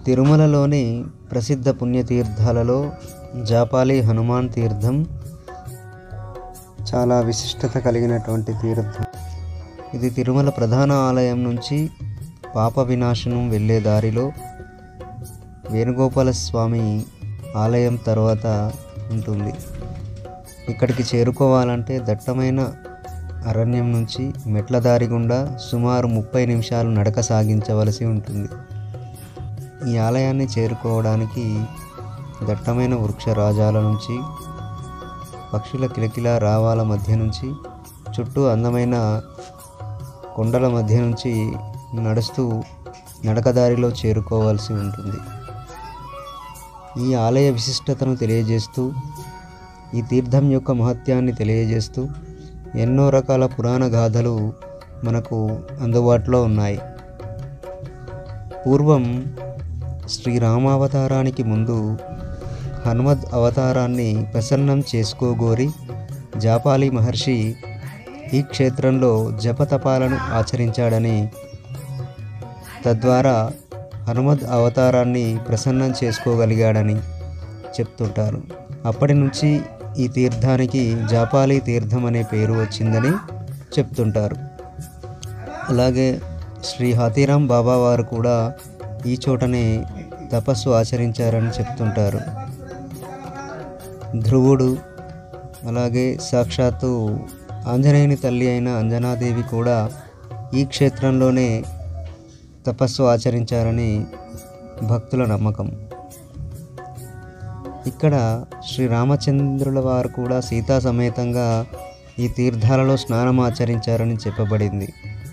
తిరుమలలోని ప్రసిద్ధ పుణ్యతీర్థాలలో జాపాలి హనుమాన్ తీర్థం చాలా విశిష్టత కలిగినటువంటి తీర్థం ఇది తిరుమల ప్రధాన ఆలయం నుంచి పాప వినాశనం వెళ్ళే దారిలో వేణుగోపాల స్వామి ఆలయం తర్వాత ఉంటుంది ఇక్కడికి చేరుకోవాలంటే దట్టమైన అరణ్యం నుంచి మెట్ల దారి గుండా సుమారు ముప్పై నిమిషాలు నడక సాగించవలసి ఉంటుంది ఈ ఆలయాన్ని చేరుకోవడానికి దట్టమైన వృక్షరాజాల నుంచి పక్షుల కిలకిల రావాల మధ్య నుంచి చుట్టూ అందమైన కొండల మధ్య నుంచి నడుస్తూ నడకదారిలో చేరుకోవాల్సి ఉంటుంది ఈ ఆలయ విశిష్టతను తెలియజేస్తూ ఈ తీర్థం యొక్క మహత్యాన్ని తెలియజేస్తూ ఎన్నో రకాల పురాణ గాథలు మనకు అందుబాటులో ఉన్నాయి పూర్వం శ్రీరామావతారానికి ముందు హనుమద్ అవతారాన్ని ప్రసన్నం చేసుకోగోరి జాపాలి మహర్షి ఈ క్షేత్రంలో జపతపాలను ఆచరించాడని తద్వారా హనుమద్ అవతారాన్ని ప్రసన్నం చేసుకోగలిగాడని చెప్తుంటారు అప్పటి నుంచి ఈ తీర్థానికి జాపాలి తీర్థం అనే పేరు వచ్చిందని చెప్తుంటారు అలాగే శ్రీ హాతీరాం బాబా వారు కూడా ఈ చోటనే తపస్సు ఆచరించారని చెప్తుంటారు ధ్రువుడు అలాగే సాక్షాత్తు ఆంజనేయుని తల్లి అయిన అంజనాదేవి కూడా ఈ క్షేత్రంలోనే తపస్సు ఆచరించారని భక్తుల నమ్మకం ఇక్కడ శ్రీ రామచంద్రుల వారు కూడా సీతా సమేతంగా ఈ తీర్థాలలో స్నానం ఆచరించారని చెప్పబడింది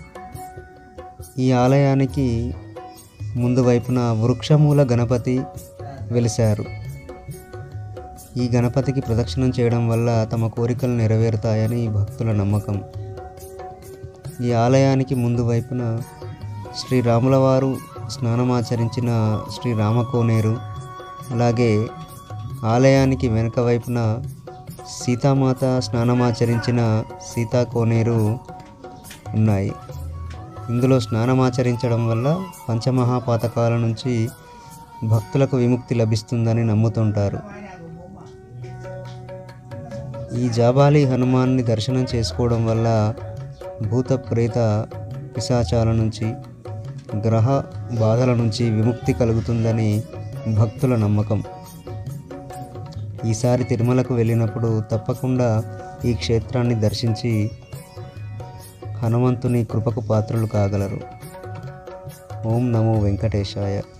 ఈ ఆలయానికి ముందు వైపున వృక్షమూల గణపతి వెలిశారు ఈ గణపతికి ప్రదక్షిణం చేయడం వల్ల తమ కోరికలు నెరవేరుతాయని భక్తుల నమ్మకం ఈ ఆలయానికి ముందు వైపున శ్రీరాముల వారు స్నానమాచరించిన శ్రీ రామకోనేరు అలాగే ఆలయానికి వెనుక వైపున సీతామాత స్నానమాచరించిన సీతా కోనేరు ఉన్నాయి ఇందులో స్నానమాచరించడం వల్ల పంచమహాపాతకాల నుంచి భక్తులకు విముక్తి లభిస్తుందని నమ్ముతుంటారు ఈ జాబాలి హనుమాన్ని దర్శనం చేసుకోవడం వల్ల భూత ప్రేత పిశాచాల నుంచి గ్రహ బాధల నుంచి విముక్తి కలుగుతుందని భక్తుల నమ్మకం ఈసారి తిరుమలకు వెళ్ళినప్పుడు తప్పకుండా ఈ క్షేత్రాన్ని దర్శించి హనుమంతుని కృపకు పాత్రలు కాగలరు ఓం నమో వెంకటేశాయ